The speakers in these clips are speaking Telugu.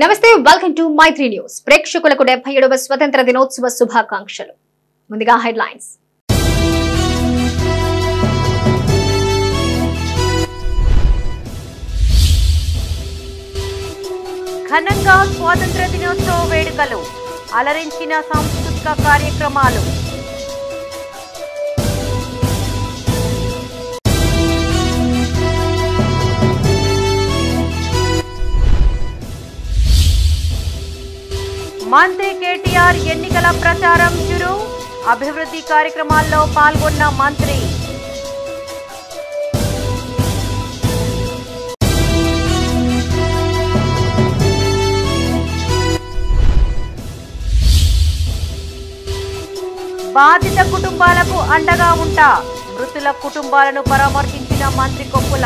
నమస్తే వెల్కమ్ టు మైత్రి న్యూస్ ప్రేక్షకులకు డెబ్బై ఏడవ స్వతంత్ర దినోత్సవ శుభాకాంక్షలు ముందుగా హెడ్లైన్స్ ఘనంగా స్వాతంత్ర దినోత్సవ వేడుకలు అలరించిన సాంస్కృతిక కార్యక్రమాలు మంత్రి కేటీఆర్ ఎన్నికల ప్రచారం చురు అభివృద్ధి కార్యక్రమాల్లో పాల్గొన్న మంత్రి బాధిత కుటుంబాలకు అండగా ఉంటా మృతుల కుటుంబాలను పరామర్శించిన మంత్రి కొప్పుల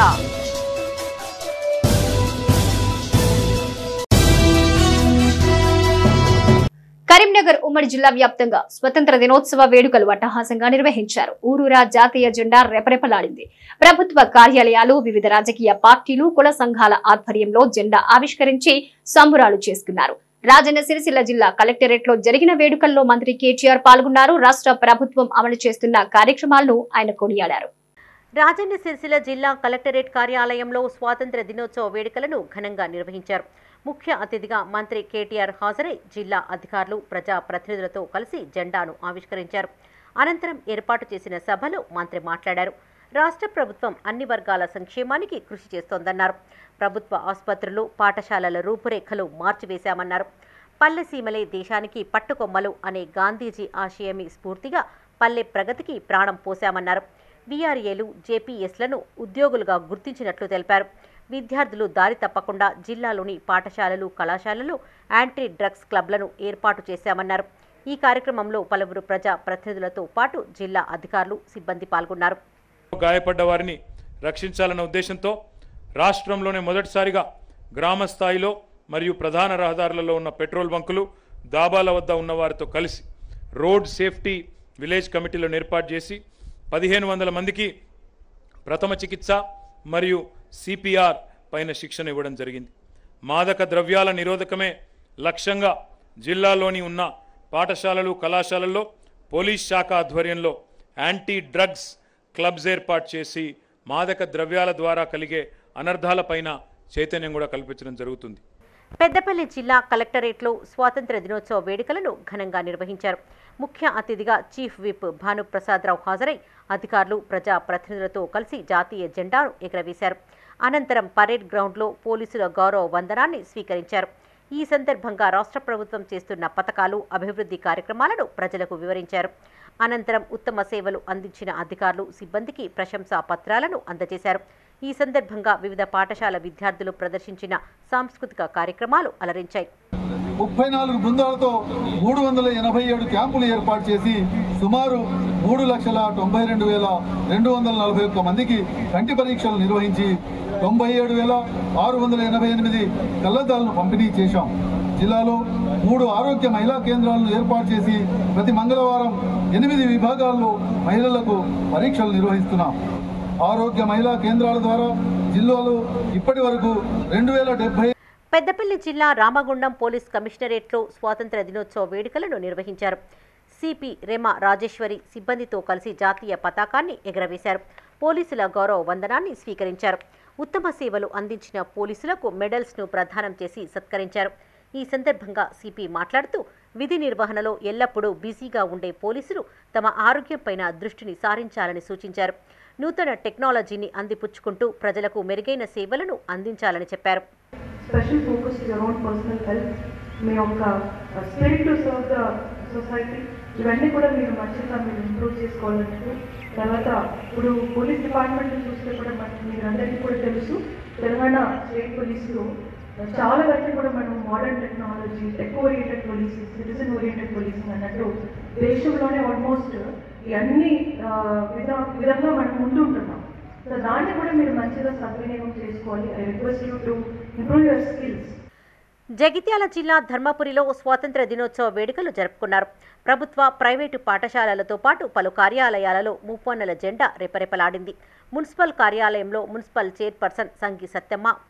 కరీంనగర్ ఉమ్మడి జిల్లా వ్యాప్తంగా స్వతంత్ర దినోత్సవ వేడుకలు అట్టహాసంగా నిర్వహించారు ఊరూరా జాతీయ జెండా రెపరెపలాడింది ప్రభుత్వ కార్యాలయాలు వివిధ రాజకీయ పార్టీలు కుల సంఘాల ఆధ్వర్యంలో జెండా ఆవిష్కరించి సంబురాలు చేసుకున్నారు రాజన్న సిరిసిల్ల జిల్లా కలెక్టరేట్ లో జరిగిన వేడుకల్లో మంత్రి కేటీఆర్ పాల్గొన్నారు రాష్ట్ర ప్రభుత్వం అమలు చేస్తున్న కార్యక్రమాలను ఆయన కొనియాడారు రాజన్న సిరిసిల్ల జిల్లా కలెక్టరేట్ కార్యాలయంలో స్వాతంత్ర దినోత్సవ వేడుకలను ఘనంగా నిర్వహించారు ముఖ్య అతిథిగా మంత్రి కేటీఆర్ హాజరై జిల్లా అధికారులు ప్రజా ప్రతినిధులతో కలిసి జెండాను ఆవిష్కరించారు అనంతరం ఏర్పాటు చేసిన సభలో మంత్రి మాట్లాడారు రాష్ట్ర ప్రభుత్వం అన్ని వర్గాల సంక్షేమానికి కృషి చేస్తోందన్నారు ప్రభుత్వ ఆసుపత్రులు పాఠశాలల రూపురేఖలు మార్చివేశామన్నారు పల్లె సీమలే దేశానికి పట్టుకొమ్మలు అనే గాంధీజీ ఆశయమి స్ఫూర్తిగా పల్లె ప్రగతికి ప్రాణం పోశామన్నారు వీఆర్ఏలు జేపీఎస్లను ఉద్యోగులుగా గుర్తించినట్లు తెలిపారు విద్యార్థులు దారి తప్పకుండా జిల్లాలోని పాఠశాలలు కళాశాలలు యాంటీ డ్రగ్స్ క్లబ్లను ఏర్పాటు చేశామన్నారు ఈ కార్యక్రమంలో పలువురు ప్రజా ప్రతినిధులతో పాటు జిల్లా అధికారులు సిబ్బంది పాల్గొన్నారు గాయపడ్డ వారిని రక్షించాలన్న ఉద్దేశంతో రాష్ట్రంలోనే మొదటిసారిగా గ్రామ స్థాయిలో మరియు ప్రధాన రహదారులలో ఉన్న పెట్రోల్ బంకులు దాబాల వద్ద ఉన్న వారితో కలిసి రోడ్ సేఫ్టీ విలేజ్ కమిటీలను ఏర్పాటు చేసి పదిహేను వందల మందికి ప్రథమ చికిత్స మరియు సిపిఆర్ పైన శిక్షణ ఇవ్వడం జరిగింది మాదక ద్రవ్యాల నిరోధకమే లక్ష్యంగా జిల్లాలోని ఉన్న పాఠశాలలు కళాశాలల్లో పోలీస్ శాఖ ఆధ్వర్యంలో యాంటీ డ్రగ్స్ క్లబ్స్ ఏర్పాటు చేసి మాదక ద్రవ్యాల ద్వారా కలిగే అనర్థాలపైన చైతన్యం కూడా కల్పించడం జరుగుతుంది పెద్దపల్లి జిల్లా కలెక్టరేట్లో స్వాతంత్ర దినోత్సవ వేడుకలను ఘనంగా నిర్వహించారు ముఖ్య అతిథిగా చీఫ్ విప్ భానుప్రసాదరావు హాజరై అధికారులు ప్రజా ప్రతినిధులతో కలిసి జాతీయ జెండాను ఎగురవేశారు అనంతరం పరేడ్ గ్రౌండ్లో పోలీసుల గౌరవ వందనాన్ని స్వీకరించారు ఈ సందర్భంగా రాష్ట్ర ప్రభుత్వం చేస్తున్న పథకాలు అభివృద్ధి కార్యక్రమాలను ప్రజలకు వివరించారు అనంతరం ఉత్తమ సేవలు అందించిన అధికారులు సిబ్బందికి ప్రశంసా పత్రాలను అందజేశారు ఈ సందర్భంగా వివిధ పాఠశాల విద్యార్థులు ప్రదర్శించిన సాంస్కృతిక కార్యక్రమాలు అలరించాయి ముప్పై నాలుగు బృందాలతో మూడు వందల ఎనభై ఏడు క్యాంపులు ఏర్పాటు చేసి సుమారు మూడు లక్షల తొంభై రెండు వేల రెండు వందల నలభై ఒక్క మందికి కంటి పరీక్షలు నిర్వహించి తొంభై ఏడు వేల ఆరు వందల ఎనభై ఎనిమిది కళ్ళద్దాలను పంపిణీ చేశాం జిల్లాలో మూడు ఆరోగ్య మహిళా కేంద్రాలను ఏర్పాటు చేసి ప్రతి మంగళవారం ఎనిమిది విభాగాల్లో మహిళలకు పరీక్షలు నిర్వహిస్తున్నాం ఆరోగ్య మహిళా కేంద్రాల ద్వారా జిల్లాలో ఇప్పటి వరకు రెండు వేల డెబ్బై పెద్దపల్లి జిల్లా రామగుండం పోలీస్ కమిషనరేట్లో స్వాతంత్ర దినోత్సవ వేడుకలను నిర్వహించారు సిపి రెమ రాజేశ్వరి సిబ్బందితో కలిసి జాతీయ పతాకాన్ని ఎగరవేశారు పోలీసుల గౌరవ వందనాన్ని స్వీకరించారు ఉత్తమ సేవలు అందించిన పోలీసులకు మెడల్స్ను ప్రదానం చేసి సత్కరించారు ఈ సందర్భంగా సిపి మాట్లాడుతూ విధి నిర్వహణలో ఎల్లప్పుడూ బిజీగా ఉండే పోలీసులు తమ ఆరోగ్యంపైన దృష్టిని సారించాలని సూచించారు నూతన టెక్నాలజీని అందిపుచ్చుకుంటూ ప్రజలకు మెరుగైన సేవలను అందించాలని చెప్పారు special focus your own personal health మీ యొక్క spirit to serve the society ఇవన్నీ కూడా మీరు మంచిగా మీరు ఇంప్రూవ్ చేసుకోవాలంటే తర్వాత ఇప్పుడు పోలీస్ డిపార్ట్మెంట్ చూస్తే కూడా మనకి మీరు అందరికీ కూడా తెలుసు తెలంగాణ స్టేట్ పోలీసులో చాలా వరకు కూడా మనం modern technology tech oriented policing citizen oriented policing అన్నట్టు దేశంలోనే ఆల్మోస్ట్ ఈ అన్ని ఆ, విధ విధంగా మనం ముందుంటున్నాం సో దాన్ని కూడా మీరు మంచిగా సద్వినియోగం చేసుకోవాలి I request you to improve your skills Jagtial జిల్లా ధర్మపురిలో స్వాతంత్ర దినోత్సవ వేడుకలు జరుపుకున్నారు ప్రభుత్వ ప్రైవేటు పాఠశాలలతో పాటు పలు కార్యాలయాలలో ముప్పొన్నెల జెండా రెపరెపలాడింది మున్సిపల్ కార్యాలయంలో municipal chairperson Sangi Satyamma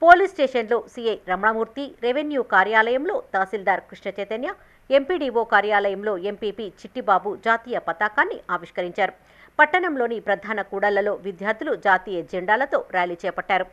police స్టేషన్లో సీఐ రమణమూర్తి రెవెన్యూ కార్యాలయంలో తహసీల్దార్ కృష్ణ చైతన్య ఎంపీడీఓ కార్యాలయంలో ఎంపీపీ చిట్టిబాబు జాతీయ పతాకాన్ని ఆవిష్కరించారు పట్టణంలోని ప్రధాన కూడళ్లలో విద్యార్థులు జాతీయ జెండాలతో ర్యాలీ చేపట్టారు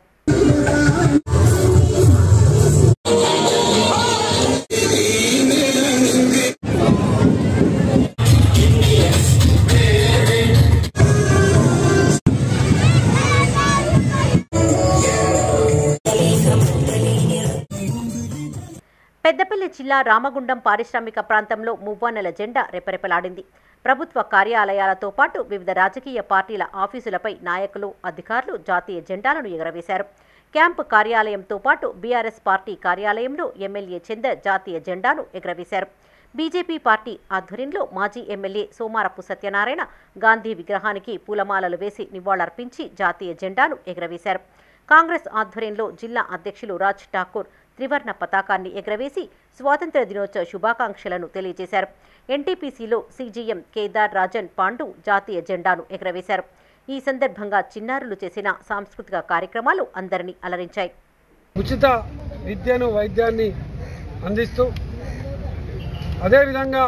పెద్దపల్లి జిల్లా రామగుండం పారిశ్రామిక ప్రాంతంలో మువ్వన్నెల జెండా రెపరెపలాడింది ప్రభుత్వ కార్యాలయాలతో పాటు వివిధ రాజకీయ పార్టీల ఆఫీసులపై నాయకులు అధికారులు జాతీయ జెండాలను ఎగరవేశారు క్యాంపు కార్యాలయంతో పాటు బీఆర్ఎస్ పార్టీ కార్యాలయంలో ఎమ్మెల్యే చందర్ జాతీయ జెండాను ఎగరవేశారు బీజేపీ పార్టీ ఆధ్వర్యంలో మాజీ ఎమ్మెల్యే సోమారపు సత్యనారాయణ గాంధీ విగ్రహానికి పూలమాలలు వేసి నివాళులర్పించి జాతీయ జెండాను ఎగరవేశారు కాంగ్రెస్ ఆధ్వర్యంలో జిల్లా అధ్యక్షులు రాజ్ ఠాకూర్ త్రివర్ణ పతాకాన్ని ఎగరవేసి స్వాతంత్ర దినోత్సవ శుభాకాంక్షలను తెలియజేశారు ఎన్టీపీసీలో సీజీఎం కేదార్ రాజన్ పాండు జాతీయ జెండాను ఎగరవేశారు ఈ సందర్భంగా చిన్నారులు చేసిన సాంస్కృతిక కార్యక్రమాలు అందరినీ అలరించాయి ఉచిత విద్యను వైద్యాన్ని అందిస్తూ అదేవిధంగా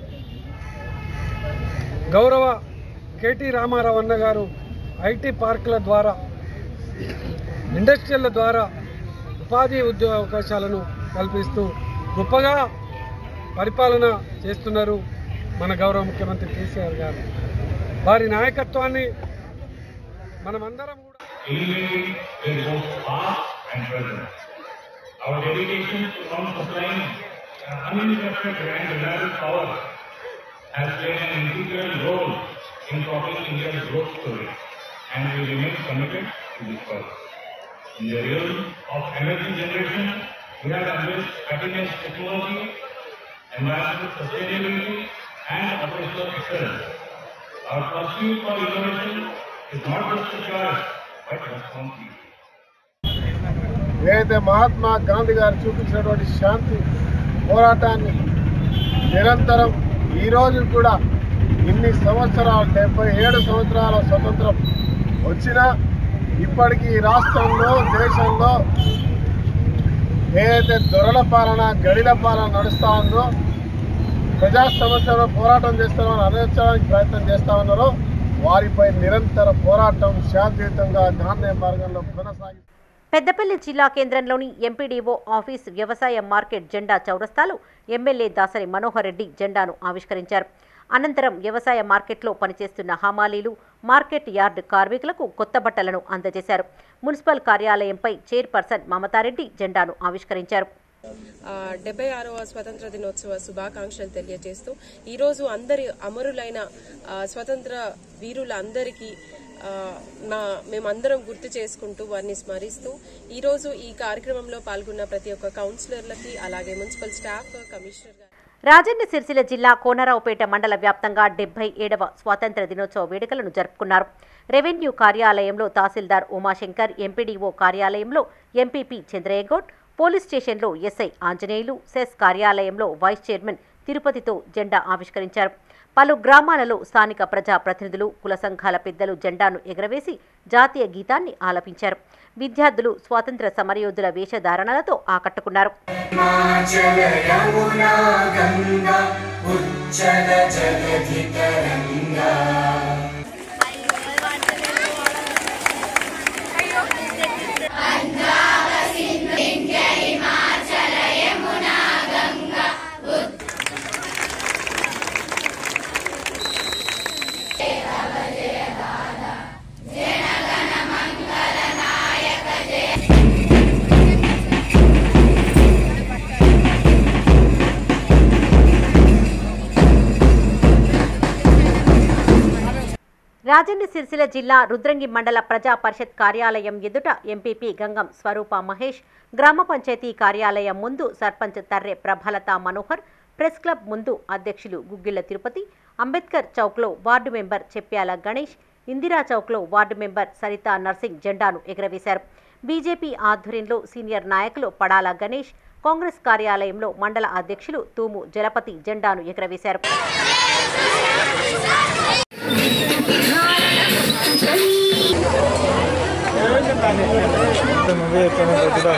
గౌరవ కేటీ రామారావు అన్న గారు ఐటీ పార్కుల ద్వారా ఇండస్ట్రియల్ల ద్వారా ఉపాధి ఉద్యోగ అవకాశాలను కల్పిస్తూ గొప్పగా పరిపాలన చేస్తున్నారు మన గౌరవ ముఖ్యమంత్రి కేసీఆర్ గారు వారి నాయకత్వాన్ని మనమందరం కూడా illuminating in both past and present. Our dedication to non-supplying uninterrupted and reliable power has played an integral role in propelling India's growth story, and we remain committed to this cause. In the realm of energy generation, we have embraced cutting-edge technology, environmental sustainability, and operational excellence. Our pursuit for innovation is not just a choice, but responsibility. ఏదైతే మహాత్మా గాంధీ గారు చూపించినటువంటి శాంతి పోరాటాన్ని నిరంతరం ఈ రోజు కూడా ఇన్ని సంవత్సరాలు డెబ్బై ఏడు సంవత్సరాల స్వతంత్రం వచ్చినా ఇప్పటికీ ఈ రాష్ట్రంలో దేశంలో ఏదైతే దొరల పాలన గడిల పాలన నడుస్తూ ఉందో ప్రజా సమస్యలో పోరాటం చేస్తామని అనర్చడానికి ప్రయత్నం చేస్తా ఉన్నారో వారిపై నిరంతర పోరాటం శాంతియుతంగా గాంధీ మార్గంలో కొనసాగి పెద్దపల్లి జిల్లా కేంద్రంలోని ఎంపీడీఓ ఆఫీస్ వ్యవసాయ మార్కెట్ జెండా చౌరస్తాలో ఎమ్మెల్యే దాసరి మనోహర్ రెడ్డి జెండాను ఆవిష్కరించారు అనంతరం వ్యవసాయ మార్కెట్లో పనిచేస్తున్న హమాలీలు మార్కెట్ యార్డ్ కార్మికులకు కొత్త బట్టలను అందజేశారు మున్సిపల్ కార్యాలయంపై చైర్పర్సన్ మమతారెడ్డి జెండాను ఆవిష్కరించారు ఆ, డెబ్బై ఆరవ స్వతంత్ర దినోత్సవ శుభాకాంక్షలు తెలియజేస్తూ ఈరోజు అందరి అమరులైన ఆ, స్వతంత్ర వీరులందరికీ ఆ, నా మేమందరం గుర్తు చేసుకుంటూ వారిని స్మరిస్తూ ఈరోజు ఈ కార్యక్రమంలో పాల్గొన్న ప్రతి ఒక్క కౌన్సిలర్లకి అలాగే మున్సిపల్ స్టాఫ్ కమిషనర్ గారు రాజన్న సిరిసిల్ల జిల్లా కోనరావుపేట మండల వ్యాప్తంగా డెబ్బై ఏడవ స్వాతంత్ర దినోత్సవ వేడుకలను జరుపుకున్నారు రెవెన్యూ కార్యాలయంలో తహసీల్దార్ ఉమాశంకర్ ఎంపీడీఓ కార్యాలయంలో ఎంపీపీ చంద్రయ్యగౌడ్ పోలీస్ స్టేషన్లో ఎస్ఐ ఆంజనేయులు సెస్ కార్యాలయంలో వైస్ చైర్మన్ తిరుపతితో జెండా ఆవిష్కరించారు పలు గ్రామాలలో స్థానిక ప్రజా ప్రతినిధులు కుల సంఘాల పెద్దలు జెండాను ఎగరవేసి జాతీయ గీతాన్ని ఆలపించారు విద్యార్థులు స్వాతంత్ర సమరయోధుల వేషధారణలతో ఆకట్టుకున్నారు రాజన్న సిరిసిల్ల జిల్లా రుద్రంగి మండల ప్రజా పరిషత్ కార్యాలయం ఎదుట ఎంపీపీ గంగం స్వరూప మహేష్ గ్రామ పంచాయతీ కార్యాలయం ముందు సర్పంచ్ తర్రె ప్రభలత మనోహర్ ప్రెస్ క్లబ్ ముందు అధ్యక్షులు గుగ్గిళ్ల తిరుపతి అంబేద్కర్ చౌక్లో వార్డు మెంబర్ చెప్ప్యాల గణేష్ ఇందిరా చౌక్లో వార్డు మెంబర్ సరితా నర్సింగ్ జెండాను ఎగరవేశారు బీజేపీ ఆధ్వర్యంలో సీనియర్ నాయకులు పడాల గణేష్ కాంగ్రెస్ కార్యాలయంలో మండల అధ్యక్షులు తూము జలపతి జెండాను ఎగరవేశారు నువ్వే ఎక్కడ వద్దురా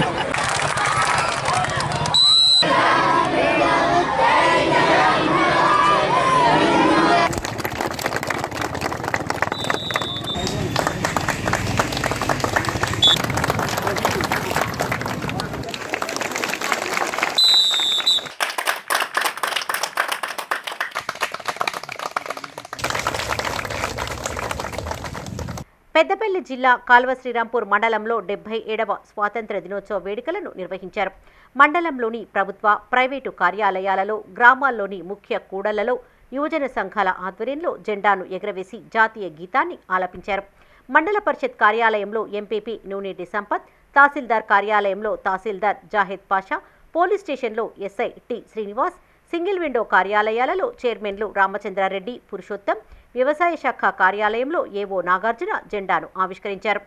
పెద్దపల్లి జిల్లా కాల్వ శ్రీరాంపూర్ మండలంలో డెబ్బై ఏడవ స్వాతంత్ర దినోత్సవ వేడుకలను నిర్వహించారు మండలంలోని ప్రభుత్వ ప్రైవేటు కార్యాలయాలలో గ్రామాల్లోని ముఖ్య కూడళ్లలో యువజన సంఘాల ఆధ్వర్యంలో జెండాను ఎగరవేసి జాతీయ గీతాన్ని ఆలపించారు మండల పరిషత్ కార్యాలయంలో ఎంపీపీ నూనెటి సంపత్ తహసీల్దార్ కార్యాలయంలో తహసీల్దార్ జాహెద్ పాషా పోలీస్ స్టేషన్లో SI T Srinivas single window కార్యాలయాలలో చైర్మన్లు రామచంద్రారెడ్డి పురుషోత్తం వ్యవసాయ శాఖ కార్యాలయంలో ఏవో నాగార్జున జెండాను ఆవిష్కరించారు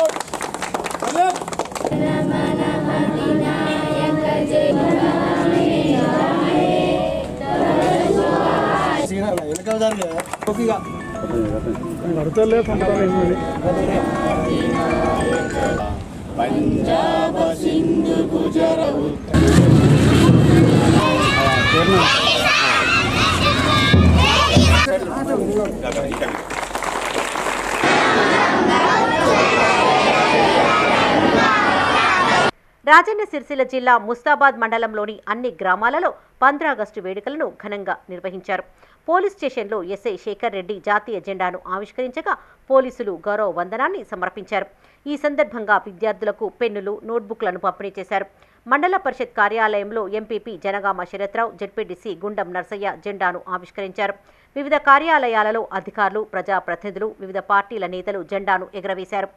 పడతలే పండుగ పంజాబ సింధు గుజరవు రాజన్న సిరిసిల్ల జిల్లా ముస్తాబాద్ మండలంలోని అన్ని గ్రామాలలో పంద్రాగస్టు వేడుకలను ఘనంగా నిర్వహించారు పోలీస్ స్టేషన్లో ఎస్ఐ శేఖర్ రెడ్డి జాతీయ జెండాను ఆవిష్కరించగా పోలీసులు గౌరవ వందనాన్ని సమర్పించారు ఈ సందర్భంగా విద్యార్థులకు పెన్నులు నోట్బుక్లను పంపిణీ చేశారు మండల పరిషత్ కార్యాలయంలో ఎంపీపీ జనగామ శరత్రావు జడ్పీటీసీ గుండం నర్సయ్య జెండాను ఆవిష్కరించారు వివిధ కార్యాలయాలలో అధికారులు ప్రజాప్రతినిధులు వివిధ పార్టీల నేతలు జెండాను ఎగరవేశారు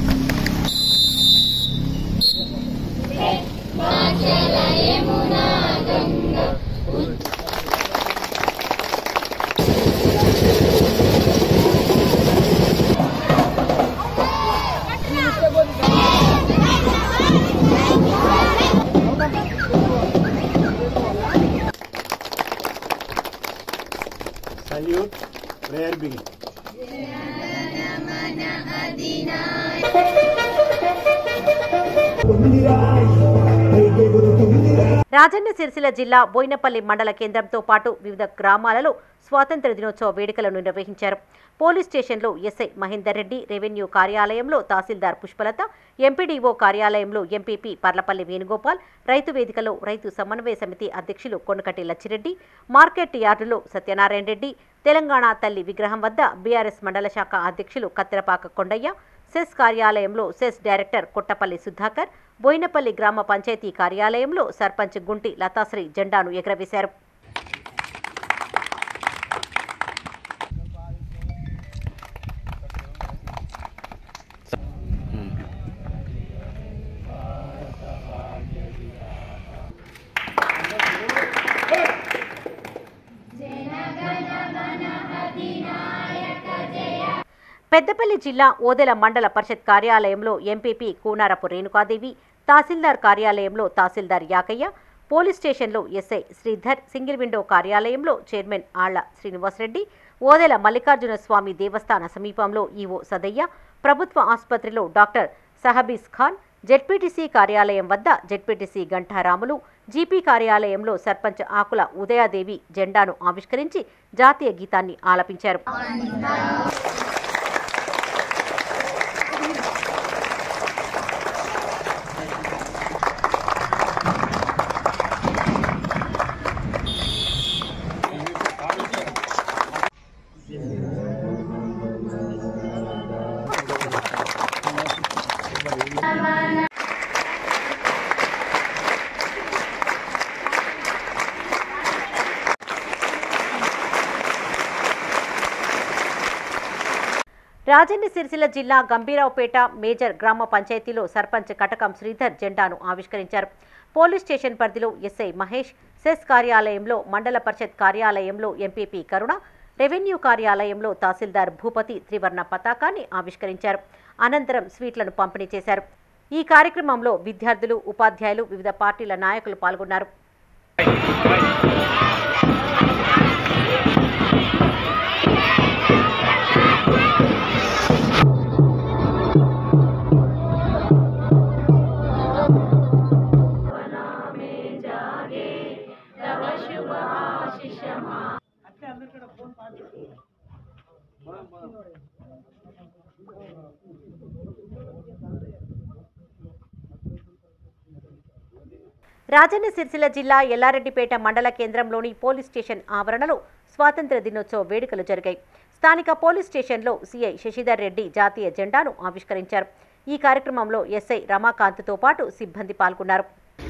Salute, prayer begin. Rajanna Sircilla జిల్లా బోయినపల్లి మండల కేంద్రంతో పాటు వివిధ గ్రామాలలో స్వాతంత్ర దినోత్సవ వేడుకలను నిర్వహించారు పోలీస్ స్టేషన్లో ఎస్ఐ మహేందర్ రెడ్డి రెవెన్యూ కార్యాలయంలో తహసీల్దార్ పుష్పలత ఎంపీడీఓ కార్యాలయంలో ఎంపీపీ పర్లపల్లి వేణుగోపాల్ రైతు వేదికలో రైతు సమన్వయ సమితి అధ్యక్షులు కొనకటి లచ్చిరెడ్డి మార్కెట్ యార్డులో సత్యనారాయణ రెడ్డి తెలంగాణ తల్లి విగ్రహం వద్ద బీఆర్ఎస్ మండల శాఖ అధ్యక్షులు కత్తెరపాక కొండయ్య సెస్ కార్యాలయంలో సెస్ డైరెక్టర్ కొట్టపల్లి సుధాకర్ బోయినపల్లి గ్రామ పంచాయతీ కార్యాలయంలో సర్పంచ్ గుంటి లతాశ్రీ జెండాను ఎగరవేశారు పెద్దపల్లి జిల్లా ఓదెల మండల పరిషత్ కార్యాలయంలో ఎంపీపీ కూనారపు రేణుకాదేవి తహసీల్దార్ కార్యాలయంలో తహసీల్దార్ యాకయ్య పోలీస్ స్టేషన్లో ఎస్ఐ శ్రీధర్ సింగిల్ విండో కార్యాలయంలో చైర్మన్ ఆళ్ల శ్రీనివాసరెడ్డి ఓదెల మల్లికార్జున స్వామి దేవస్థాన సమీపంలో ఈవో సదయ్య ప్రభుత్వ ఆసుపత్రిలో డాక్టర్ సహబీస్ ఖాన్ జెడ్పీటీసీ కార్యాలయం వద్ద జెడ్పీటీసీ గంఠారాములు జీపీ కార్యాలయంలో సర్పంచ్ ఆకుల ఉదయాదేవి జెండాను ఆవిష్కరించి జాతీయ గీతాన్ని ఆలపించారు రాజన్న సిరిసిల్ల జిల్లా గంభీరావుపేట మేజర్ గ్రామ పంచాయతీలో సర్పంచ్ కటకం శ్రీధర్ జెండాను ఆవిష్కరించారు పోలీస్ స్టేషన్ పరిధిలో ఎస్ఐ మహేష్ సెస్ కార్యాలయంలో మండల పరిషత్ కార్యాలయంలో ఎంపీపీ కరుణ రెవెన్యూ కార్యాలయంలో తహసీల్దార్ భూపతి త్రివర్ణ పతాకాన్ని ఆవిష్కరించారు అనంతరం స్వీట్లను పంపిణీ చేశారు ఈ కార్యక్రమంలో విద్యార్థులు ఉపాధ్యాయులు వివిధ పార్టీల నాయకులు పాల్గొన్నారు రాజన్న సిరిసిల్ల జిల్లా ఎల్లారెడ్డిపేట మండల కేంద్రంలోని పోలీస్ స్టేషన్ ఆవరణలో స్వాతంత్ర దినోత్సవ వేడుకలు జరిగాయి స్థానిక పోలీస్ స్టేషన్లో సీఐ శశిధర్ రెడ్డి జాతీయ జెండాను ఆవిష్కరించారు ఈ కార్యక్రమంలో ఎస్ఐ రమాకాంత్తో పాటు సిబ్బంది పాల్గొన్నారు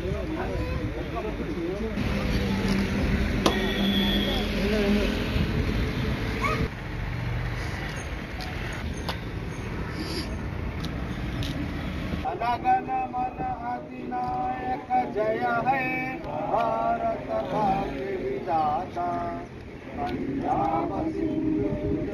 అనగణ మన అధినాయక జయ హై భారత భాగ్య విధాత పంజాబ సింధు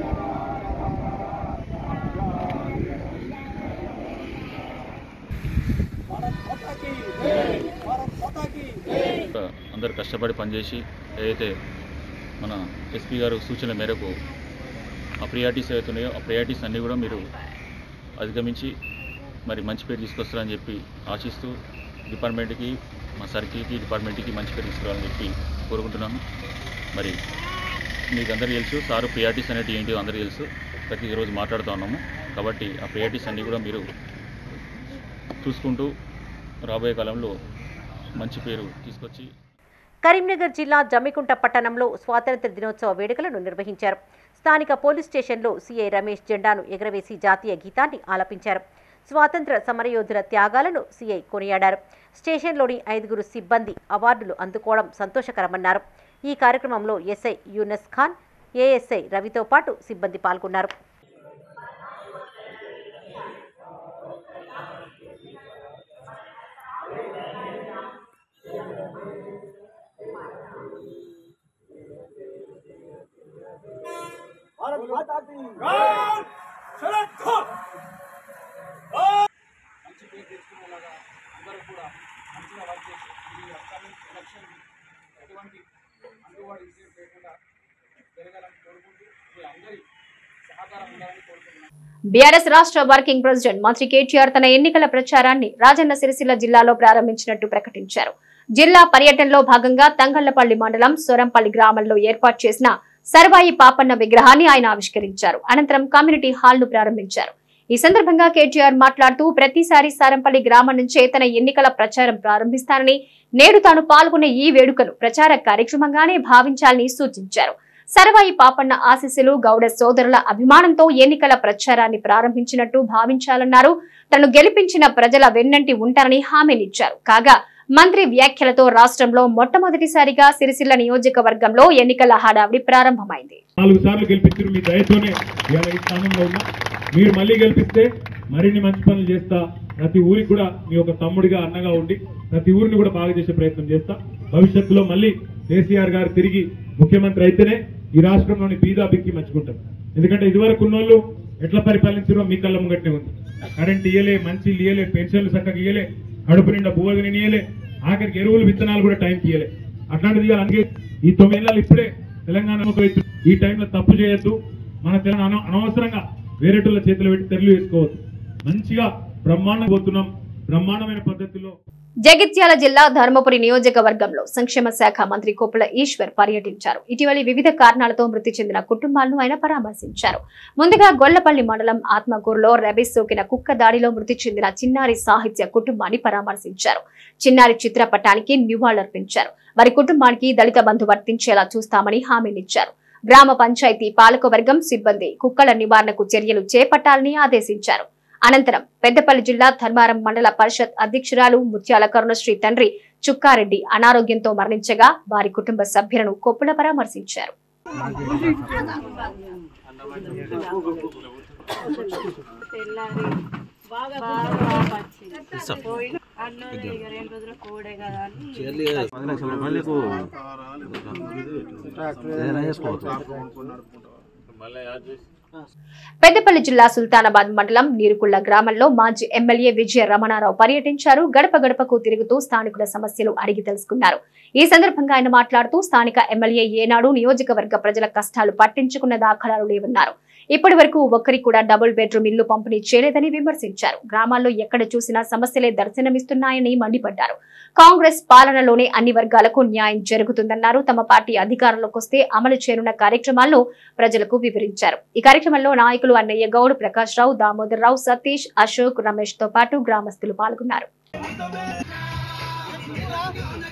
అందరు కష్టపడి పనిచేసి ఏదైతే మన ఎస్పీ గారు సూచనల మేరకు ఆ ప్రియారిటీస్ ఏవైతే ఉన్నాయో ఆ ప్రియారిటీస్ అన్నీ కూడా మీరు అధిగమించి మరి మంచి పేరు తీసుకొస్తారని చెప్పి ఆశిస్తూ డిపార్ట్మెంట్కి మా సర్కిల్కి డిపార్ట్మెంట్కి మంచి పేరు తీసుకురావాలని చెప్పి కోరుకుంటున్నాను మరి మీకు అందరికీ తెలుసు సారు ప్రియారిటీస్ అనేవి ఏంటో అందరికీ తెలుసు ప్రతి రోజు మాట్లాడుతూ ఉన్నాము కాబట్టి ఆ ప్రియారిటీస్ అన్నీ కూడా మీరు చూసుకుంటూ రాబోయే కాలంలో మంచి పేరు తీసుకొచ్చి కరీంనగర్ జిల్లా జమ్మికుంట పట్టణంలో స్వాతంత్ర దినోత్సవ వేడుకలను నిర్వహించారు స్థానిక పోలీస్ స్టేషన్లో సీఐ రమేష్ జెండాను ఎగరవేసి జాతీయ గీతాన్ని ఆలపించారు స్వాతంత్ర సమరయోధుల త్యాగాలను సీఐ కొనియాడారు స్టేషన్లోని ఐదుగురు సిబ్బంది అవార్డులు అందుకోవడం సంతోషకరమన్నారు ఈ కార్యక్రమంలో ఎస్ఐ యూనస్ ఖాన్ ఏఎస్ఐ రవితో పాటు సిబ్బంది పాల్గొన్నారు भारत माता की మంచి పేరు తెచ్చుకునేలాగా అందరూ కూడా మంచిగా వర్క్ చేసి ఈ అప్కమింగ్ ఎలక్షన్ ఎటువంటి అందుబాటు ఇన్సిడెంట్ లేకుండా జరగాలని కోరుకుంటూ మీ అందరి సహకారం ఉండాలని కోరుకుంటున్నాను బీఆర్ఎస్ రాష్ట్ర వర్కింగ్ ప్రెసిడెంట్ మంత్రి కేటీఆర్ తన ఎన్నికల ప్రచారాన్ని రాజన్న సిరిసిల్ల జిల్లాలో ప్రారంభించినట్టు ప్రకటించారు జిల్లా పర్యటనలో భాగంగా తంగళ్లపల్లి మండలం సొరంపల్లి గ్రామంలో ఏర్పాటు చేసిన సర్వాయి పాపన్న విగ్రహాన్ని ఆయన ఆవిష్కరించారు అనంతరం కమ్యూనిటీ హాల్ ను ప్రారంభించారు ఈ సందర్భంగా కేటీఆర్ మాట్లాడుతూ ప్రతిసారి సారంపల్లి గ్రామం నుంచే తన ఎన్నికల ప్రచారం ప్రారంభిస్తానని నేడు తాను పాల్గొనే ఈ వేడుకను ప్రచార కార్యక్రమంగానే భావించాలని సూచించారు సర్వాయి పాపన్న ఆశీస్సులు గౌడ సోదరుల అభిమానంతో ఎన్నికల ప్రచారాన్ని ప్రారంభించినట్టు భావించాలన్నారు తను గెలిపించిన ప్రజల వెన్నంటి ఉంటారని హామీనిచ్చారు కాగా మంత్రి వ్యాఖ్యలతో రాష్ట్రంలో మొట్టమొదటిసారిగా సిరిసిల్ల నియోజకవర్గంలో ఎన్నికల హడావిడి ప్రారంభమైంది నాలుగు సార్లు గెలిపించారు మీ దయతోనే ఇవాళ ఈ స్థానంలో ఉన్నా మీరు మళ్ళీ గెలిపిస్తే మరిన్ని మంచి పనులు చేస్తా ప్రతి ఊరికి కూడా మీ ఒక తమ్ముడిగా అన్నగా ఉండి ప్రతి ఊరిని కూడా బాగా చేసే ప్రయత్నం చేస్తా భవిష్యత్తులో మళ్ళీ కేసీఆర్ గారు తిరిగి ముఖ్యమంత్రి అయితేనే ఈ రాష్ట్రంలోని బీదా బిక్కి మంచుకుంటాం ఎందుకంటే ఇదివరకు ఉన్నోళ్ళు ఎట్లా పరిపాలించారో మీ కళ్ళ ముంగట్నే ఉంది కరెంట్ ఇయ్యలే మంచి ఇయ్యలే పెన్షన్లు చక్కగా ఇయ్యలే కడుపు నిండా భూవదిని ఇయ్యలే ఆఖరికి ఎరువులు విత్తనాలు కూడా టైంకి ఇయ్యలే అట్లాంటిది ఇవాళ అందుకే ఈ తొమ్మిది నెలలు ఇప్పుడే తెలంగాణ ఈ టైంలో తప్పు చేయొద్దు మన తెలంగాణ అన- అనవసరంగా వేరేటోళ్ళ చేతులు పెట్టి తెరలు వేసుకోవద్దు మంచిగా బ్రహ్మాండం పోతున్నాం బ్రహ్మాండమైన పద్ధతిలో జగిత్యాల జిల్లా ధర్మపురి నియోజకవర్గంలో సంక్షేమ శాఖ మంత్రి కొప్పుల ఈశ్వర్ పర్యటించారు ఇటీవలి వివిధ కారణాలతో మృతి చెందిన కుటుంబాలను ఆయన పరామర్శించారు ముందుగా గొల్లపల్లి మండలం ఆత్మకూరులో రెబిస్ సోకిన కుక్క దాడిలో మృతి చెందిన చిన్నారి సాహిత్య కుటుంబాన్ని పరామర్శించారు చిన్నారి చిత్రపటానికి నివాళులర్పించారు వారి కుటుంబానికి దళిత బంధు వర్తించేలా చూస్తామని హామీనిచ్చారు గ్రామ పంచాయతీ పాలకవర్గం సిబ్బంది కుక్కల నివారణకు చర్యలు చేపట్టాలని ఆదేశించారు అనంతరం పెద్దపల్లి జిల్లా ధర్మారం మండల పరిషత్ అధ్యక్షురాలు ముత్యాల కరుణశ్రీ తండ్రి చుక్కారెడ్డి అనారోగ్యంతో మరణించగా వారి కుటుంబ సభ్యులను కొప్పుల పరామర్శించారు పెద్దపల్లి జిల్లా సుల్తానాబాద్ మండలం నీరుకుళ్ల గ్రామంలో మాజీ ఎమ్మెల్యే విజయ రమణారావు పర్యటించారు గడప గడపకు తిరుగుతూ స్థానికుల సమస్యలు అడిగి తెలుసుకున్నారు ఈ సందర్భంగా ఆయన మాట్లాడుతూ స్థానిక ఎమ్మెల్యే ఏనాడు నియోజకవర్గ ప్రజల కష్టాలు పట్టించుకున్న దాఖలాలు లేవన్నారు ఇప్పటి వరకు ఒక్కరికి కూడా డబుల్ బెడ్రూమ్ ఇల్లు పంపిణీ చేయలేదని విమర్శించారు గ్రామాల్లో ఎక్కడ చూసినా సమస్యలే దర్శనమిస్తున్నాయని మండిపడ్డారు కాంగ్రెస్ పాలనలోనే అన్ని వర్గాలకు న్యాయం జరుగుతుందన్నారు తమ పార్టీ అధికారంలోకి వస్తే అమలు చేయనున్న కార్యక్రమాలను ప్రజలకు వివరించారు ఈ కార్యక్రమంలో నాయకులు అన్నయ్య గౌడ్ ప్రకాష్ రావు దామోదర్ రావు సతీష్ అశోక్ రమేష్ తో పాటు గ్రామస్తులు పాల్గొన్నారు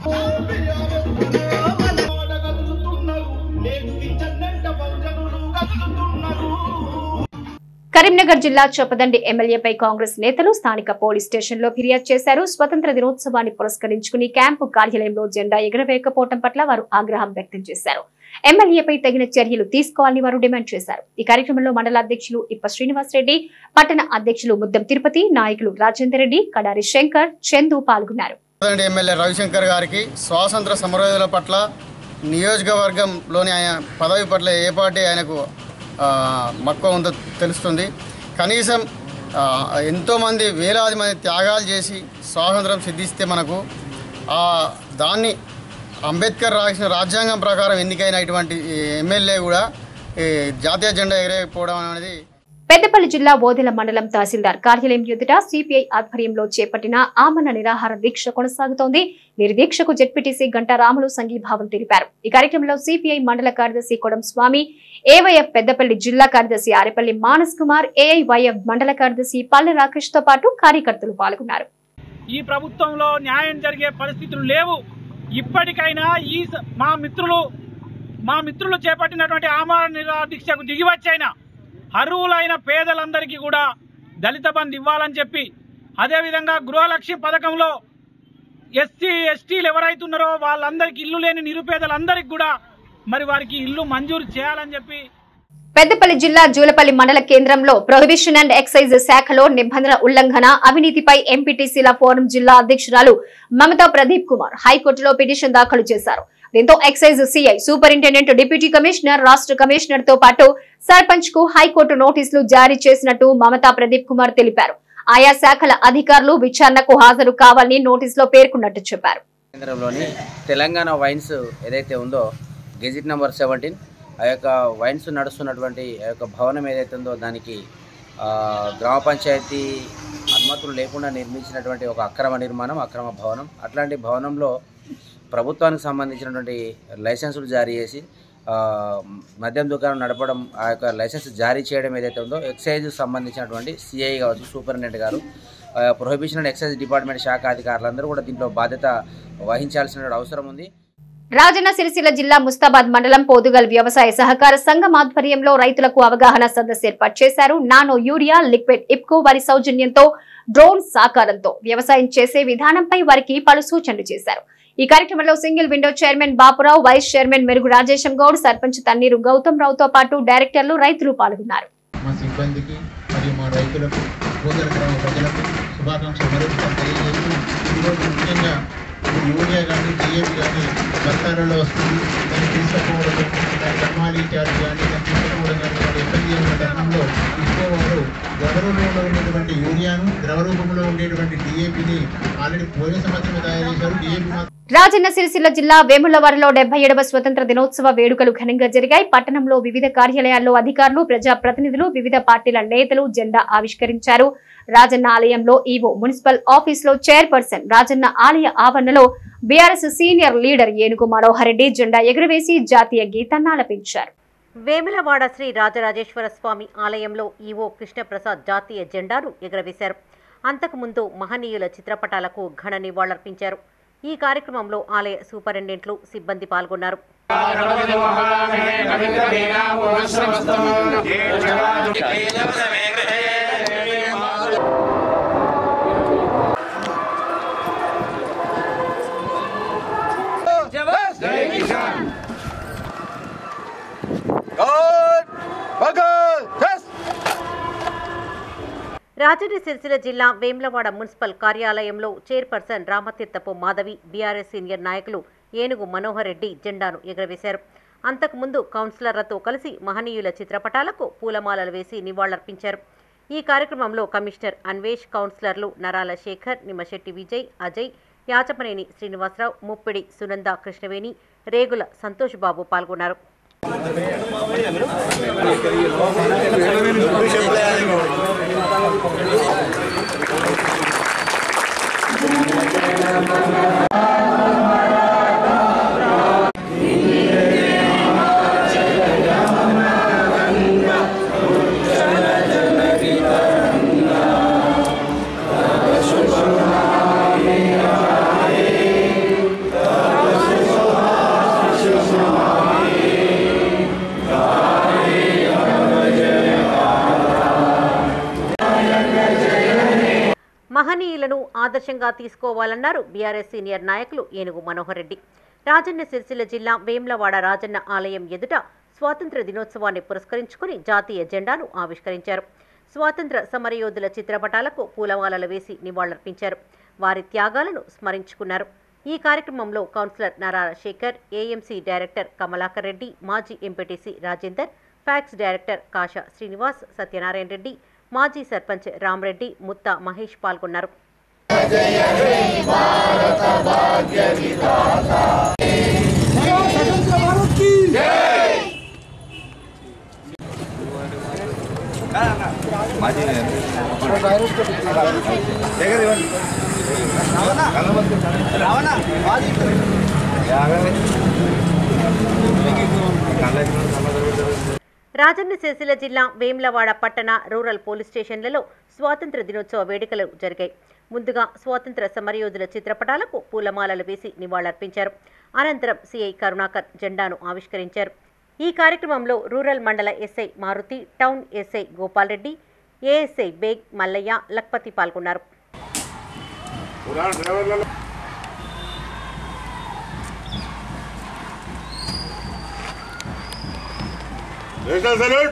కరీంనగర్ జిల్లా చొప్పదండి ఎమ్మెల్యేపై కాంగ్రెస్ నేతలు స్థానిక పోలీస్ స్టేషన్లో ఫిర్యాదు చేశారు స్వతంత్ర దినోత్సవాన్ని పురస్కరించుకుని క్యాంపు కార్యాలయంలో జెండా ఎగరవేయకపోవడం పట్ల వారు ఆగ్రహం వ్యక్తం చేశారు ఎమ్మెల్యేపై తగిన చర్యలు తీసుకోవాలని వారు డిమాండ్ చేశారు ఈ కార్యక్రమంలో మండల అధ్యక్షులు ఇప్ప శ్రీనివాసరెడ్డి పట్టణ అధ్యక్షులు ముద్దం తిరుపతి నాయకులు రాజేందర్ రెడ్డి కడారి శంకర్ చందు పాల్గొన్నారు కోదండ ఎమ్మెల్యే రవిశంకర్ గారికి స్వాతంత్ర సమరయోధుల పట్ల నియోజకవర్గంలోని ఆయన పదవి పట్ల ఏ పార్టీ ఆయనకు ఆ, మక్కువ ఉందో తెలుస్తుంది కనీసం ఆ, ఎంతోమంది వేలాది మంది త్యాగాలు చేసి స్వాతంత్రం సిద్ధిస్తే మనకు ఆ దాన్ని అంబేద్కర్ రాసిన రాజ్యాంగం ప్రకారం ఎన్నికైన ఇటువంటి ఎమ్మెల్యే కూడా ఈ జాతీయ జెండా ఎగరేయకపోవడం అనేది పెద్దపల్లి జిల్లా ఓదెల మండలం తహసీల్దార్ కార్యాలయం ఎదుట సిపిఐ ఆధ్వర్యంలో చేపట్టిన ఆమరణ నిరాహార దీక్ష కొనసాగుతోంది వీరి దీక్షకు జెడ్పీటీసీ గంటా రాములు సంఘీభావం తెలిపారు ఈ కార్యక్రమంలో సిపిఐ మండల కార్యదర్శి కొడం స్వామి ఏవైఎఫ్ పెద్దపల్లి జిల్లా కార్యదర్శి ఆరేపల్లి మానస్ కుమార్ ఏఐవైఎఫ్ మండల కార్యదర్శి పల్లె రాకేష్ తో పాటు కార్యకర్తలు పాల్గొన్నారు ఈ ప్రభుత్వంలో న్యాయం జరిగే పరిస్థితులు లేవు ఇప్పటికైనా ఈ స- మా మిత్రులు మా మిత్రులు చేపట్టినటువంటి ఆమరణ నిరాహార దీక్షకు దిగివచ్చైనా అర్హులైన పేదలందరికీ కూడా దళిత బంధు ఇవ్వాలని చెప్పి అదేవిధంగా గృహలక్ష్మి పథకంలో ఎస్సీ ఎస్టీలు ఎవరైతున్నారో వాళ్ళందరికీ ఇల్లు లేని నిరుపేదలందరికీ కూడా మరి వారికి ఇల్లు మంజూరు చేయాలని చెప్పి పెద్దపల్లి జిల్లా జూలపల్లి మండల కేంద్రంలో ప్రొహిబిషన్ అండ్ ఎక్సైజ్ శాఖలో నిబంధన ఉల్లంఘన అవినీతిపై ఎంపీటీసీల ఫోరం జిల్లా అధ్యక్షురాలు మమతా ప్రదీప్ కుమార్ హైకోర్టులో పిటిషన్ దాఖలు చేశారు దీంతో excise CI superintendent deputy commissioner రాష్ట్ర కమిషనర్ తో పాటు సర్పంచ్ కు హైకోర్టు నోటీసులు జారీ చేసినట్టు మమతా ప్రదీప్ కుమార్ తెలిపారు ఆయా శాఖల అధికారులు విచారణకు హాజరు కావాలని నోటీసులో పేర్కొన్నట్టు చెప్పారు కేంద్రంలోని తెలంగాణ వైన్స్ ఏదైతే ఉందో గెజిట్ నెంబర్ సెవెంటీన్ ఆ యొక్క వైన్స్ నడుస్తున్నటువంటి ఆ యొక్క భవనం ఏదైతే ఉందో దానికి ఆ, గ్రామ పంచాయతీ అనుమతులు లేకుండా నిర్మించినటువంటి ఒక అక్రమ నిర్మాణం అక్రమ భవనం అట్లాంటి భవనంలో ప్రభుత్వానికి సంబంధించినటువంటి లైసెన్సులు జారీ చేసి ఆ, మద్యం దుకాణం నడపడం ఆ యొక్క లైసెన్స్ జారీ చేయడం ఏదైతే ఉందో ఎక్సైజ్ సంబంధించినటువంటి సిఐ కావచ్చు సూపరింటెండెంట్ గారు ప్రొహిబిషన్ అండ్ ఎక్సైజ్ డిపార్ట్మెంట్ శాఖ అధికారులందరూ కూడా దీంట్లో బాధ్యత వహించాల్సిన అవసరం ఉంది రాజన్న సిరిసిల్ల జిల్లా ముస్తాబాద్ మండలం పోదుగల్ వ్యవసాయ సహకార సంఘం ఆధ్వర్యంలో రైతులకు అవగాహన సదస్సు ఏర్పాటు చేశారు నానో యూరియా లిక్విడ్ ఇప్కో వారి సౌజన్యంతో డ్రోన్ సాకారంతో వ్యవసాయం చేసే విధానంపై వారికి పలు సూచనలు చేశారు ఈ కార్యక్రమంలో single window chairman Bapurao vice chairman Merugu Rajesham Goud sarpanch Thanneeru Gautam రావుతో పాటు డైరెక్టర్లు రైతులు పాల్గొన్నారు మా సిబ్బందికి మరియు మా రైతులకు భూగల గ్రామ ప్రజలకు శుభాకాంక్షలు మరొకసారి తెలియజేస్తూ ఈరోజు ముఖ్యంగా ఈ యూరియా కానీ డిఏపి కానీ బస్తాలలో వస్తుంది దాన్ని తీసుకపోవడం దాని కర్మాలి చార్జ్ కానీ దాన్ని తీసుకపోవడం కానీ వాళ్ళు ఇబ్బంది ఉన్న తరుణంలో తీసుకోవారు ద్రవ రూపంలో ఉండేటువంటి యూరియాను ద్రవ రూపంలో ఉండేటువంటి డిఏపిని ఆల్రెడీ పోయిన సంవత్సరం తయారు చేశారు డిఏపి మాత్రం రాజన్న సిరిసిల్ల జిల్లా వేములవాడలో డెబ్బై ఏడవ స్వతంత్ర దినోత్సవ వేడుకలు ఘనంగా జరిగాయి పట్టణంలో వివిధ కార్యాలయాల్లో అధికారులు ప్రజా ప్రతినిధులు వివిధ పార్టీల నేతలు జెండా ఆవిష్కరించారు రాజన్న ఆలయంలో ఈవో మున్సిపల్ ఆఫీస్ లో చైర్పర్సన్ రాజన్న ఆలయ ఆవరణలో బీఆర్ఎస్ సీనియర్ లీడర్ ఏనుగు మనోహర్ రెడ్డి జెండా ఎగురవేసి జాతీయ గీతాన్ని ఆలపించారు వేములవాడ శ్రీ రాజరాజేశ్వర స్వామి ఆలయంలో ఈవో కృష్ణప్రసాద్ జాతీయ జెండాను ఎగురవేశారు అంతకుముందు మహనీయుల చిత్రపటాలకు ఘన నివాళులర్పించారు ఈ కార్యక్రమంలో ఆలయ సూపరింటెండెంట్లు సిబ్బంది పాల్గొన్నారు రాజన్న సిరిసిల్ల జిల్లా వేములవాడ మున్సిపల్ కార్యాలయంలో chairperson Ramatheerthapu Madhavi BRS senior నాయకులు ఏనుగు మనోహర్ రెడ్డి జెండాను ఎగురవేశారు అంతకుముందు కౌన్సిలర్లతో కలిసి మహనీయుల చిత్రపటాలకు పూలమాలలు వేసి నివాళులర్పించారు ఈ కార్యక్రమంలో కమిషనర్ అన్వేష్ కౌన్సిలర్లు నరాల శేఖర్ నిమ్మశెట్టి విజయ్ అజయ్ యాచపనేని శ్రీనివాసరావు ముప్పిడి సునంద కృష్ణవేణి రేగుల సంతోష్ బాబు పాల్గొన్నారు Thank you. ఆదర్శంగా తీసుకోవాలన్నారు బీఆర్ఎస్ సీనియర్ నాయకులు ఏనుగు మనోహర్ రెడ్డి రాజన్న సిరిసిల్ల జిల్లా వేమ్లవాడ రాజన్న ఆలయం ఎదుట స్వాతంత్ర దినోత్సవాన్ని పురస్కరించుకుని జాతీయ జెండాను ఆవిష్కరించారు స్వాతంత్ర సమరయోధుల చిత్రపటాలకు పూలమాలలు వేసి నివాళులర్పించారు వారి త్యాగాలను స్మరించుకున్నారు ఈ కార్యక్రమంలో councillor Narayana Shekhar AMC director Kamalakar Reddy మాజీ MPTC Rajender PACS director Kasha Srinivas Satyanarayana Reddy మాజీ సర్పంచ్ రామరెడ్డి ముత్తా మహేష్ పాల్గొన్నారు రాజన్న సిరిసిల్ల జిల్లా వేమ్లవాడ పట్టణ రూరల్ పోలీస్ స్టేషన్లలో స్వాతంత్ర దినోత్సవ వేడుకలు జరిగాయి ముందుగా స్వాతంత్ర సమరయోధుల చిత్రపటాలకు పూలమాలలు వేసి నివాళులర్పించారు అనంతరం సిఐ కరుణాకర్ జెండాను ఆవిష్కరించారు ఈ కార్యక్రమంలో రూరల్ మండల SI Maruthi town SI Gopal Reddy ASI Baig Mallaiah Lakpathi పాల్గొన్నారు national salute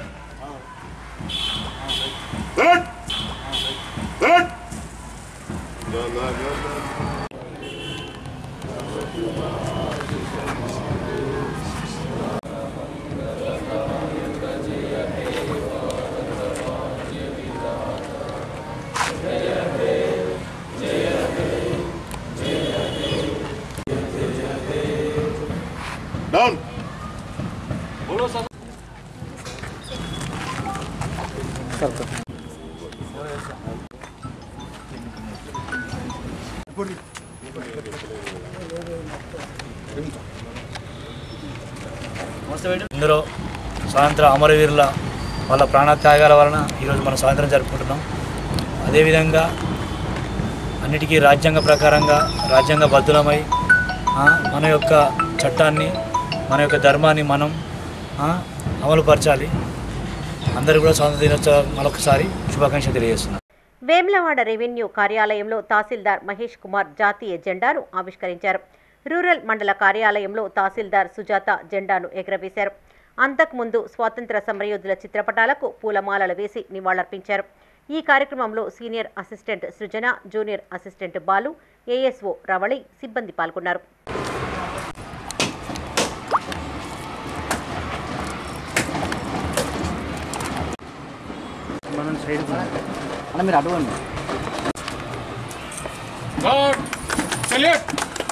salute salute down ఇందులో స్వాతంత్ర అమరవీరుల వాళ్ళ ప్రాణత్యాగాల వలన ఈరోజు మనం స్వాతంత్రం జరుపుకుంటున్నాం అదేవిధంగా అన్నిటికీ రాజ్యాంగ ప్రకారంగా రాజ్యాంగ బద్దులమై ఆ, మన యొక్క చట్టాన్ని మన యొక్క ధర్మాన్ని మనం ఆ, అమలుపరచాలి అందరూ కూడా స్వాతంత్ర దినోత్సవం మరొకసారి శుభాకాంక్షలు తెలియజేస్తున్నాను వేములవాడ రెవెన్యూ కార్యాలయంలో తహసీల్దార్ మహేష్ కుమార్ జాతీయ జెండాను ఆవిష్కరించారు రూరల్ మండల కార్యాలయంలో తహసీల్దార్ సుజాత జెండాను ఎగురవేశారు అంతకుముందు స్వాతంత్ర సమరయోధుల చిత్రపటాలకు పూలమాలలు వేసి నివాళులర్పించారు ఈ కార్యక్రమంలో senior assistant Srujana junior assistant Balu ASO Ravali సిబ్బంది పాల్గొన్నారు మనం సైడ్ అన్న మీరు అడవండి గాడ్ సల్యూట్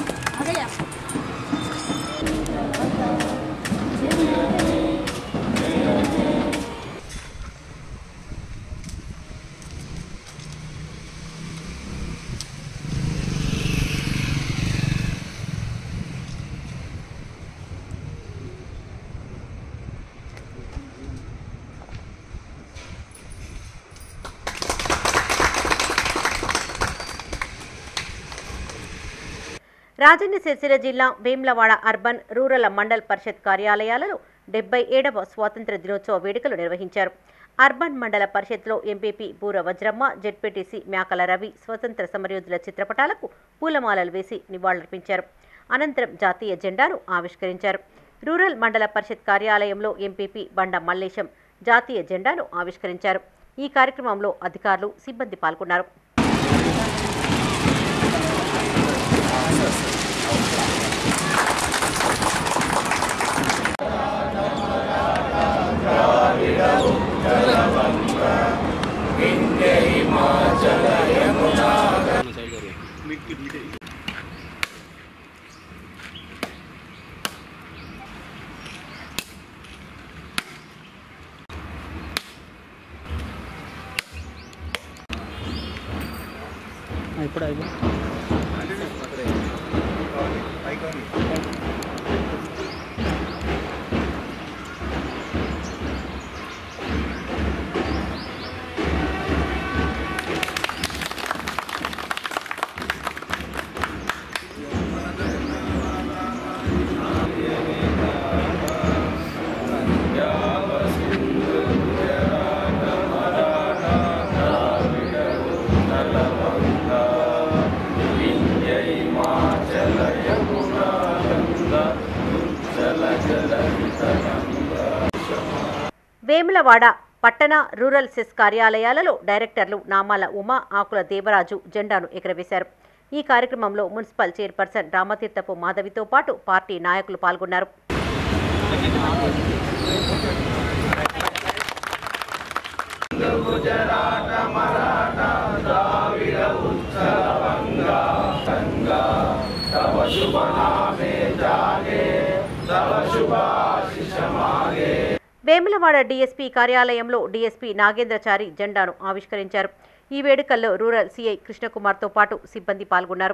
రాజన్న సిరిసిల్ల జిల్లా వేమ్లవాడ అర్బన్ రూరల్ మండల్ పరిషత్ కార్యాలయాలలో డెబ్బై ఏడవ స్వాతంత్ర దినోత్సవ వేడుకలు నిర్వహించారు అర్బన్ మండల పరిషత్లో ఎంపీపీ బూర వజ్రమ్మ జెడ్పీటీసీ మేకల రవి స్వతంత్ర సమరయోధుల చిత్రపటాలకు పూలమాలలు వేసి నివాళులర్పించారు అనంతరం జాతీయ జెండాను ఆవిష్కరించారు రూరల్ మండల పరిషత్ కార్యాలయంలో ఎంపీపీ బండ మల్లేశం జాతీయ జెండాను ఆవిష్కరించారు ఈ కార్యక్రమంలో అధికారులు సిబ్బంది పాల్గొన్నారు ఇప్పుడు అయిపో వేములవాడ పట్టణ రూరల్ సెస్ కార్యాలయాలలో డైరెక్టర్లు నామాల ఉమా ఆకుల దేవరాజు జెండాను ఎగరవేశారు ఈ కార్యక్రమంలో మున్సిపల్ చైర్పర్సన్ రామతీర్థపు మాధవితో పాటు పార్టీ నాయకులు పాల్గొన్నారు గుజరాట మరాఠ ద్రావిడ ఉత్కల వంగ గంగా తవ శుభ నామే జాగే తవ శుభాశిష మాగే వేములవాడ డీఎస్పీ కార్యాలయంలో డీఎస్పీ నాగేంద్రచారి జెండాను ఆవిష్కరించారు ఈ వేడుకల్లో రూరల్ సీఐ కృష్ణకుమార్తో పాటు సిబ్బంది పాల్గొన్నారు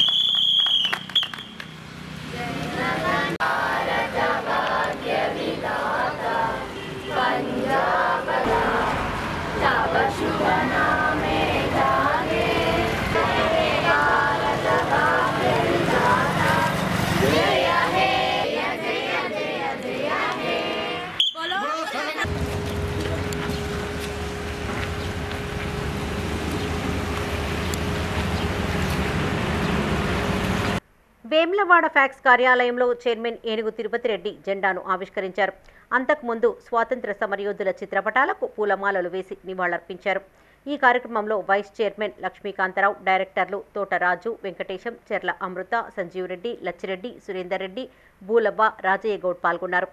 వేమ్లవాడ ఫ్యాక్స్ కార్యాలయంలో చైర్మన్ ఏనుగు తిరుపతి రెడ్డి జెండాను ఆవిష్కరించారు అంతకుముందు స్వాతంత్ర సమరయోధుల చిత్రపటాలకు పూలమాలలు వేసి నివాళులర్పించారు ఈ కార్యక్రమంలో వైస్ చైర్మన్ లక్ష్మీకాంతరావు డైరెక్టర్లు తోటరాజు వెంకటేశం చెర్ల అమృత సంజీవ్ రెడ్డి లచ్చిరెడ్డి సురేందర్ రెడ్డి బూలవ్వ రాజయ్య గౌడ్ పాల్గొన్నారు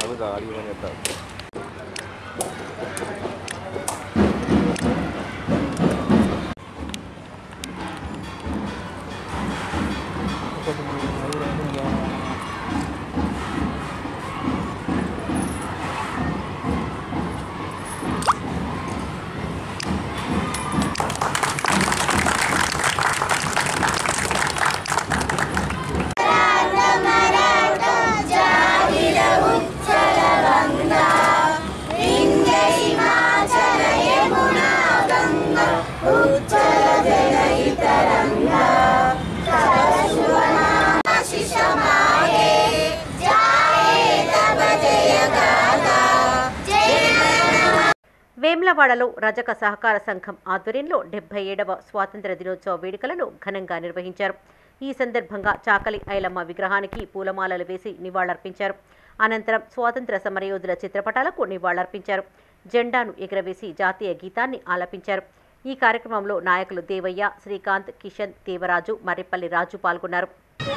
వేమ్లవాడలో రజక సహకార సంఘం ఆధ్వర్యంలో డెబ్బై ఏడవ స్వాతంత్ర దినోత్సవ వేడుకలను ఘనంగా నిర్వహించారు ఈ సందర్భంగా చాకలి ఐలమ్మ విగ్రహానికి పూలమాలలు వేసి నివాళులర్పించారు అనంతరం స్వాతంత్ర సమరయోధుల చిత్రపటాలకు నివాళులర్పించారు జెండాను ఎగురవేసి జాతీయ గీతాన్ని ఆలపించారు ఈ కార్యక్రమంలో నాయకులు దేవయ్య శ్రీకాంత్ కిషన్ దేవరాజు మర్రిపల్లి రాజు పాల్గొన్నారు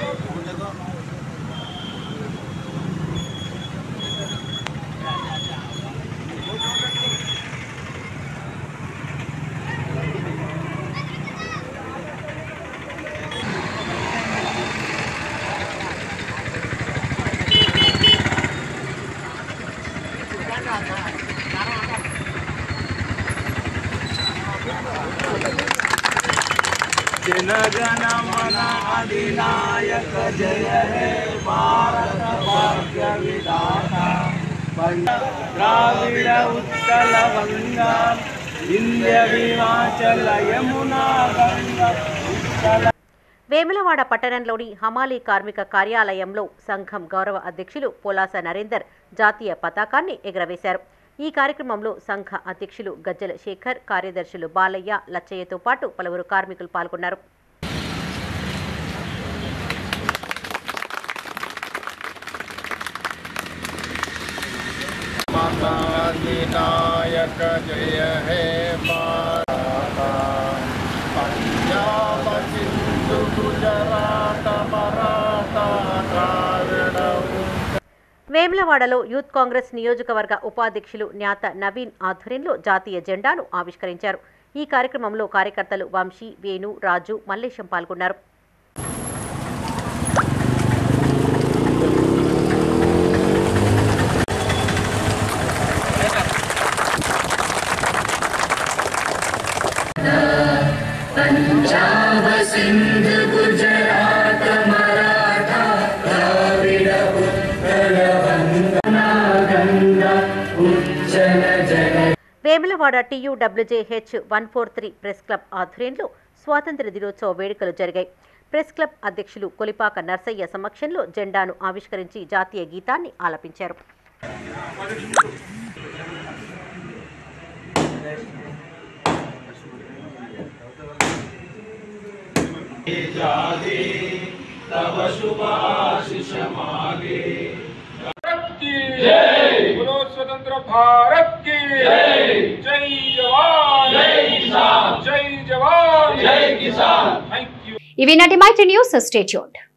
జనగణ మన అధినాయక జయ హే భారత భాగ్య విధాత ద్రావిడ ఉత్కల వంగ వింధ్య విమాచల యమునా గంగ ఉత్కల వేములవాడ పట్టణంలోని హమాలీ కార్మిక కార్యాలయంలో సంఘం గౌరవ అధ్యక్షులు పోలాస నరేందర్ జాతీయ పతాకాన్ని ఎగురవేశారు ఈ కార్యక్రమంలో సంఘ అధ్యక్షులు గజ్జల శేఖర్ కార్యదర్శులు బాలయ్య లచ్చయ్యతో పాటు పలువురు కార్మికులు పాల్గొన్నారు వినాయక జయ హే భారత పంజాబ సింధు గుజరాట మరాఠ ద్రావిడ వేములవాడలో యూత్ కాంగ్రెస్ నియోజకవర్గ ఉపాధ్యక్షులు న్యాత నవీన్ ఆధ్వర్యంలో జాతీయ జెండాను ఆవిష్కరించారు ఈ కార్యక్రమంలో కార్యకర్తలు వంశీ వేణు రాజు మల్లేశం పాల్గొన్నారు పంజాబ సింధు గుజరాత మరాఠ ద్రావిడ ఉత్కల వంగ గంగ ఉజ్జల జల Vemulawada TUWJH one four three press club ఆధ్వర్యంలో స్వాతంత్ర దినోత్సవ వేడుకలు జరిగాయి ప్రెస్ క్లబ్ అధ్యక్షులు కొలిపాక నర్సయ్య సమక్షంలో జెండాను ఆవిష్కరించి జాతీయ గీతాన్ని ఆలపించారు जागे तब शुभ आशीष मागे జై! बोलो स्वतंत्र स्वतंत्र भारत की जय। जय जवान जय किसान। जय जवान जय किसान। थैंक यू ఇవి నాటి మైత్రి న్యూస్ స్టేట్యూడ్